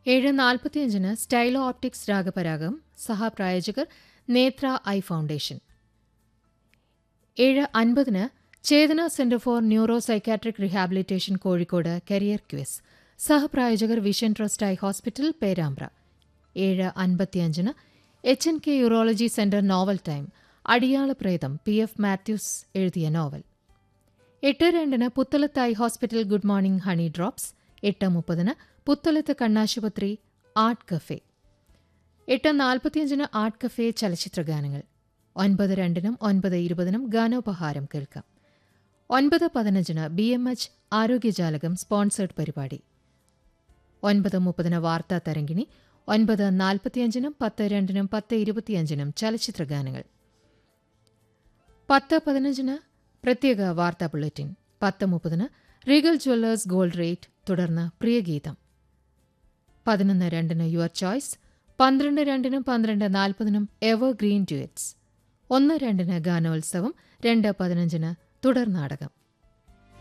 ഏഴ് നാൽപ്പത്തിയഞ്ചിന് സ്റ്റൈലോ ഓപ്റ്റിക്സ് രാഗപരാഗം സഹപ്രായോജകർ നേത്ര ഐ ഫൗണ്ടേഷൻ ഏഴ് അൻപതിന് Chethana centre for neuro psychiatric rehabilitation Kozhikode career quiz സഹപ്രായോജകർ vision trust eye hospital Perambra ഏഴ് അൻപത്തിയഞ്ചിന് H N K urology centre novel time അടിയാള പ്രേതം പി എഫ് മാത്യൂസ് എഴുതിയ നോവൽ എട്ട് രണ്ടിന് Puthalath eye hospital good morning honey drops എട്ട് മുപ്പതിന് പുത്തലത്ത് കണ്ണാശുപത്രി ആർട്ട് കഫേ എട്ട് നാൽപ്പത്തിയഞ്ചിന് ആർട്ട് കഫേ ചലച്ചിത്രഗാനങ്ങൾ ഒൻപത് രണ്ടിനും ഒൻപത് ഇരുപതിനും ഗാനോപഹാരം കേൾക്കാം ഒൻപത് പതിനഞ്ചിന് ബി എം എച്ച് ആരോഗ്യജാലകം സ്പോൺസേഡ് പരിപാടി ഒൻപത് മുപ്പതിന് വാർത്താ തരങ്കിണി ഒൻപത് നാൽപ്പത്തിയഞ്ചിനും പത്ത് രണ്ടിനും പത്ത് ഇരുപത്തിയഞ്ചിനും ചലച്ചിത്രഗാനങ്ങൾ പത്ത് പതിനഞ്ചിന് പ്രത്യേക വാർത്താ ബുള്ളറ്റിൻ പത്ത് മുപ്പതിന് റീഗൽ ജ്വല്ലേഴ്സ് ഗോൾഡ് റേറ്റ് തുടർന്ന് പ്രിയഗീതം പതിനൊന്ന് രണ്ടിന് യുവർ ചോയ്സ് പന്ത്രണ്ട് രണ്ടിനും പന്ത്രണ്ട് നാൽപ്പതിനും എവർ ഗ്രീൻ ഡ്യുവറ്റ്സ് ഒന്ന് രണ്ടിന് ഗാനോത്സവം രണ്ട് പതിനഞ്ചിന് തുടർ നാടകം